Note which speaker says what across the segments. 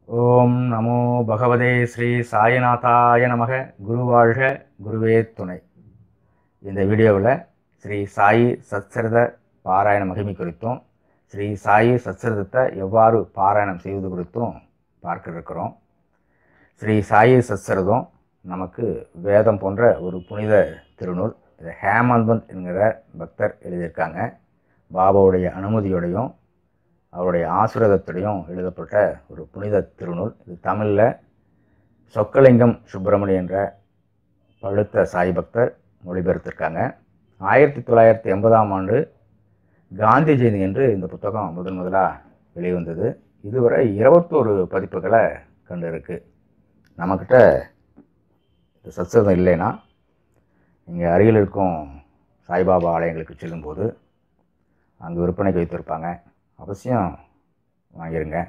Speaker 1: ஓம் நமோ பகவதே ஸ்ரீ சாய்நாதாய நமக குருவாழ்க குருவே துணை இந்த வீடியோவில் ஸ்ரீ சாயி சத்சரித பாராயண மகிமை குறித்தும் ஸ்ரீ சாயி சத்சரிதத்தை எவ்வாறு பாராயணம் செய்வது குறித்தும் பார்க்க இருக்கிறோம் ஸ்ரீ சாயி சத்சரிதம் நமக்கு வேதம் போன்ற ஒரு புனித திருநூல் இதை ஹேமந்த்பந்த் என்கிற பக்தர் எழுதியிருக்காங்க பாபாவுடைய அனுமதியோடையும் அவருடைய ஆசீர்வாதத்துடையும் எழுதப்பட்ட ஒரு புனித திருநூல் இது தமிழில் சொக்கலிங்கம் சுப்பிரமணிய என்ற பழுத்த சாய் பக்தர் மொழிபெயர்த்திருக்காங்க ஆயிரத்தி தொள்ளாயிரத்தி எண்பதாம் ஆண்டு காந்தி ஜெயந்தி என்று இந்த புத்தகம் முதன் முதலாக வெளிவந்தது இதுவரை இருபத்தோரு பதிப்புகளை கண்டு இருக்கு நம்மக்கிட்ட இந்த சத்சதம் இல்லைன்னா இங்கே அருகில் இருக்கும் சாய்பாபா ஆலயங்களுக்கு செல்லும்போது அங்கே விற்பனைக்கு வைத்திருப்பாங்க அவசியம் வாங்கிருங்க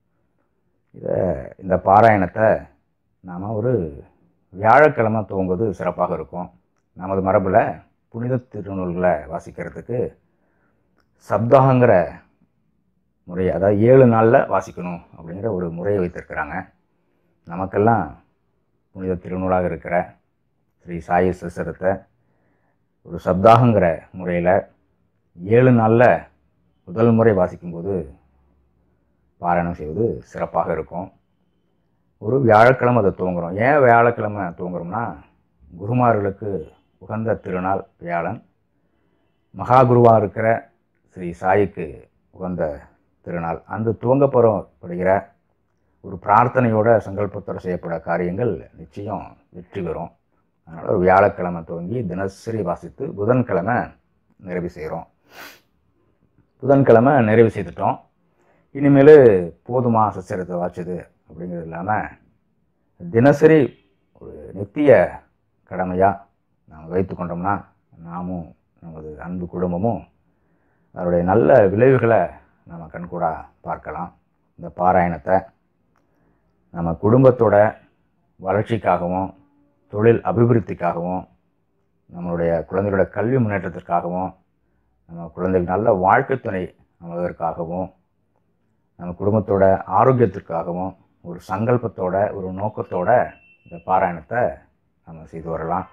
Speaker 1: இதை இந்த பாராயணத்தை நாம் ஒரு வியாழக்கிழமை துவங்குவது சிறப்பாக இருக்கும் நமது மரபில் புனித திருநூல்களை வாசிக்கிறதுக்கு சப்தாகங்கிற முறை அதாவது ஏழு நாளில் வாசிக்கணும் அப்படிங்கிற ஒரு முறையை வைத்திருக்கிறாங்க நமக்கெல்லாம் புனித திருநூலாக இருக்கிற ஸ்ரீ சாயி சிசரத்தை ஒரு சப்தாகங்கிற முறையில் ஏழு நாளில் முதல் முறை வாசிக்கும்போது பாராயணம் செய்வது சிறப்பாக இருக்கும் ஒரு வியாழக்கிழமை அதை தூங்குறோம் ஏன் வியாழக்கிழமை தூங்குறோம்னா குருமார்களுக்கு உகந்த திருநாள் வியாழன் மகா குருவாக இருக்கிற ஸ்ரீ சாயிக்கு உகந்த திருநாள் அந்த துவங்கப்படுகிற ஒரு பிரார்த்தனையோட சங்கல்பத்தோடு செய்யப்பட காரியங்கள் நிச்சயம் வெற்றி பெறும் அதனால் ஒரு வியாழக்கிழமை துவங்கி தினசரி வாசித்து புதன்கிழமை நிறைவு செய்கிறோம் புதன்கிழமை நிறைவு செய்துட்டோம் இனிமேல் போதுமா சச்சரத்தை வாச்சது அப்படிங்கிறது இல்லாமல் தினசரி ஒரு நித்திய கடமையாக நாம் வைத்து கொண்டோம்னா நாமும் நமது அன்பு குடும்பமும் அதனுடைய நல்ல விளைவுகளை நம்ம கண்கூடாக பார்க்கலாம் இந்த பாராயணத்தை நம்ம குடும்பத்தோட வளர்ச்சிக்காகவும் தொழில் அபிவிருத்திக்காகவும் நம்மளுடைய குழந்தைகளோட கல்வி முன்னேற்றத்திற்காகவும் நம்ம குழந்தைகள் நல்ல வாழ்க்கை துணை அமைவதற்காகவும் நம்ம குடும்பத்தோட ஆரோக்கியத்திற்காகவும் ஒரு சங்கல்பத்தோட ஒரு நோக்கத்தோட இந்த பாராயணத்தை நம்ம செய்து வரலாம்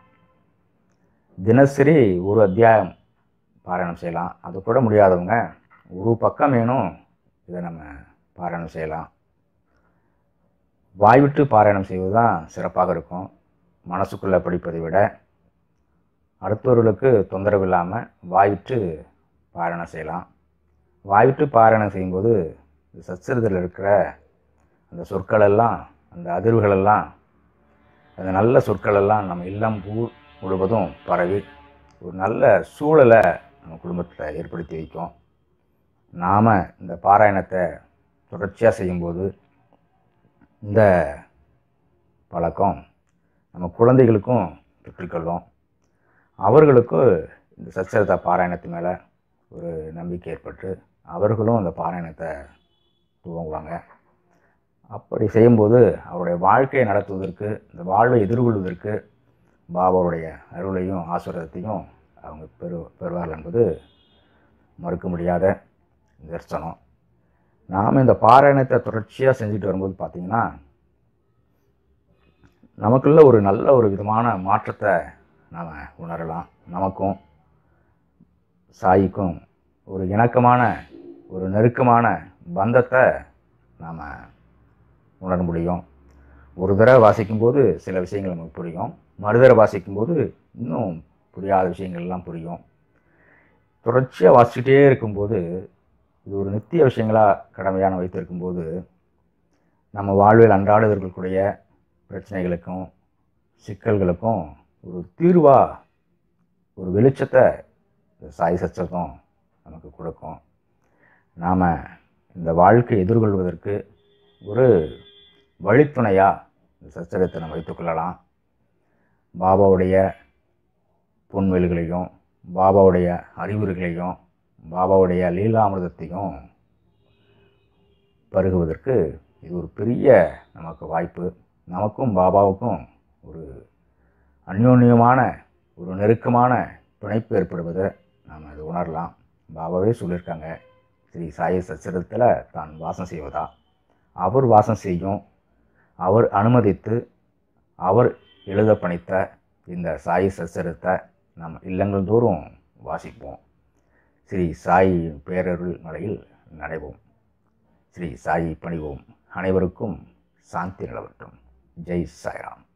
Speaker 1: தினசரி ஒரு அத்தியாயம் பாராயணம் செய்யலாம் அது கூட முடியாதவங்க ஒரு பக்கம் வேணும் இதை நம்ம பாராயணம் செய்யலாம் வாய்விட்டு பாராயணம் செய்வது தான் சிறப்பாக இருக்கும் மனசுக்குள்ளே படிப்பதை விட அடுத்தவர்களுக்கு தொந்தரவு இல்லாமல் வாய்விட்டு பாராயணம் செய்யலாம் வாய்விட்டு பாராயணம் செய்யும்போது சச்சரிதில் இருக்கிற அந்த சொற்களெல்லாம் அந்த அதிர்வுகளெல்லாம் அந்த நல்ல சொற்களெல்லாம் நம்ம இல்லம் பூ முழுவதும் பரவி ஒரு நல்ல சூழலை நம்ம குடும்பத்தில் ஏற்படுத்தி வைக்கும் நாம் இந்த பாராயணத்தை தொடர்ச்சியாக செய்யும்போது இந்த பழக்கம் நம்ம குழந்தைகளுக்கும் பெற்றுக்கொள்ளும் அவர்களுக்கும் இந்த சச்சரித்த பாராயணத்து மேலே ஒரு நம்பிக்கை ஏற்பட்டு அவர்களும் அந்த பாராயணத்தை துவங்குவாங்க அப்படி செய்யும்போது அவருடைய வாழ்க்கையை நடத்துவதற்கு இந்த வாழ்வை எதிர்கொள்வதற்கு பாபாவுடைய அருளையும் ஆசீர்வாதத்தையும் அவங்க பெறு பெறுவார்கள் என்பது மறுக்க முடியாத தரிசனம் நாம் இந்த பாராயணத்தை தொடர்ச்சியாக செஞ்சுட்டு வரும்போது பார்த்திங்கன்னா நமக்குள்ள ஒரு நல்ல ஒரு விதமான மாற்றத்தை நாம் உணரலாம் நமக்கும் சாயிக்கும் ஒரு இணக்கமான ஒரு நெருக்கமான பந்தத்தை நாம் உணர முடியும் ஒரு தடவை வாசிக்கும்போது சில விஷயங்கள் நமக்கு புரியும் மறுதடவை வாசிக்கும்போது இன்னும் புரியாத விஷயங்கள்லாம் புரியும் தொடர்ச்சியாக வாசிச்சுட்டே இருக்கும்போது இது ஒரு நித்திய விஷயங்களாக கடமையான வைத்திருக்கும்போது நம்ம வாழ்வில் அன்றாட இருக்கக்கூடிய பிரச்சனைகளுக்கும் சிக்கல்களுக்கும் ஒரு தீர்வாக ஒரு வெளிச்சத்தை சாய் சச்சகம் நமக்கு கொடுக்கும் நாம் இந்த வாழ்க்கை எதிர்கொள்வதற்கு ஒரு வழித்துணையாக இந்த சச்சரத்தை நம்ம வைத்துக்கொள்ளலாம் பாபாவுடைய பொன்வெளிகளையும் பாபாவுடைய அறிவுரைகளையும் பாபாவுடைய லீலாமிரதத்தையும் பருகுவதற்கு இது ஒரு பெரிய நமக்கு வாய்ப்பு நமக்கும் பாபாவுக்கும் ஒரு அந்யோன்யமான ஒரு நெருக்கமான பிணைப்பு ஏற்படுவதை நாம் அது உணரலாம் பாபாவே சொல்லியிருக்காங்க ஸ்ரீ சாயி சச்சரத்தில் தான் வாசம் செய்வதா அவர் வாசம் செய்யும் அவர் அனுமதித்து அவர் எழுத பணித்த இந்த சாயி சச்சரத்தை நம் இல்லங்கள் தோறும் வாசிப்போம் ஸ்ரீ சாயி பேரருள் மலையில் நடைவோம் ஸ்ரீ சாயி பணிவோம் அனைவருக்கும் சாந்தி நிலவட்டும் ஜெய் சாய்ராம்